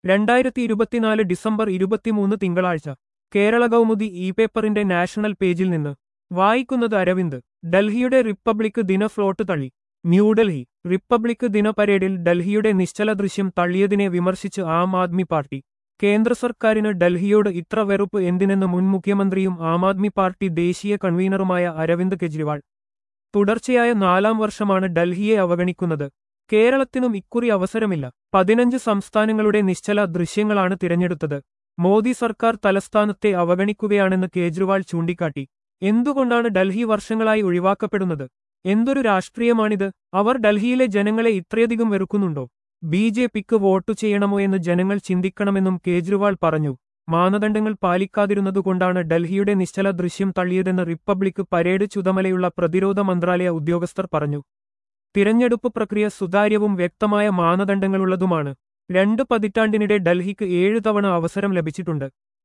രണ്ടായിരത്തി ഇരുപത്തിനാല് ഡിസംബർ ഇരുപത്തിമൂന്ന് തിങ്കളാഴ്ച കേരള കൗമുദി ഇ പേപ്പറിന്റെ നാഷണൽ പേജിൽ നിന്ന് വായിക്കുന്നത് അരവിന്ദ് ഡൽഹിയുടെ റിപ്പബ്ലിക് ദിന ഫ്ലോട്ട് തള്ളി ന്യൂഡൽഹി റിപ്പബ്ലിക് ദിന പരേഡിൽ ഡൽഹിയുടെ നിശ്ചല ദൃശ്യം തള്ളിയതിനെ വിമർശിച്ച് ആം ആദ്മി പാർട്ടി കേന്ദ്ര സർക്കാരിന് ഡൽഹിയോട് ഇത്ര വെറുപ്പ് എന്തിനെന്ന് മുൻ മുഖ്യമന്ത്രിയും ആം ആദ്മി പാർട്ടി ദേശീയ കൺവീനറുമായ അരവിന്ദ് കെജ്രിവാൾ തുടർച്ചയായ നാലാം വർഷമാണ് ഡൽഹിയെ അവഗണിക്കുന്നത് കേരളത്തിനും ഇക്കുറി അവസരമില്ല പതിനഞ്ച് സംസ്ഥാനങ്ങളുടെ നിശ്ചല ദൃശ്യങ്ങളാണ് തിരഞ്ഞെടുത്തത് മോദി സർക്കാർ തലസ്ഥാനത്തെ അവഗണിക്കുകയാണെന്ന് കേജ്രിവാൾ ചൂണ്ടിക്കാട്ടി എന്തുകൊണ്ടാണ് ഡൽഹി വർഷങ്ങളായി ഒഴിവാക്കപ്പെടുന്നത് എന്തൊരു രാഷ്ട്രീയമാണിത് അവർ ഡൽഹിയിലെ ജനങ്ങളെ ഇത്രയധികം വെറുക്കുന്നുണ്ടോ ബി ജെ പിക്ക് വോട്ടു ചെയ്യണമോ എന്ന് ജനങ്ങൾ ചിന്തിക്കണമെന്നും കേജ്രിവാൾ പറഞ്ഞു മാനദണ്ഡങ്ങൾ പാലിക്കാതിരുന്നതുകൊണ്ടാണ് ഡൽഹിയുടെ നിശ്ചല ദൃശ്യം തള്ളിയതെന്ന് റിപ്പബ്ലിക് പരേഡ് ചുതമലയുള്ള പ്രതിരോധ മന്ത്രാലയ ഉദ്യോഗസ്ഥർ പറഞ്ഞു തിരഞ്ഞെടുപ്പ് പ്രക്രിയ സുതാര്യവും വ്യക്തമായ മാനദണ്ഡങ്ങളുള്ളതുമാണ് രണ്ട് പതിറ്റാണ്ടിനിടെ ഡൽഹിക്ക് ഏഴു തവണ അവസരം ലഭിച്ചിട്ടുണ്ട്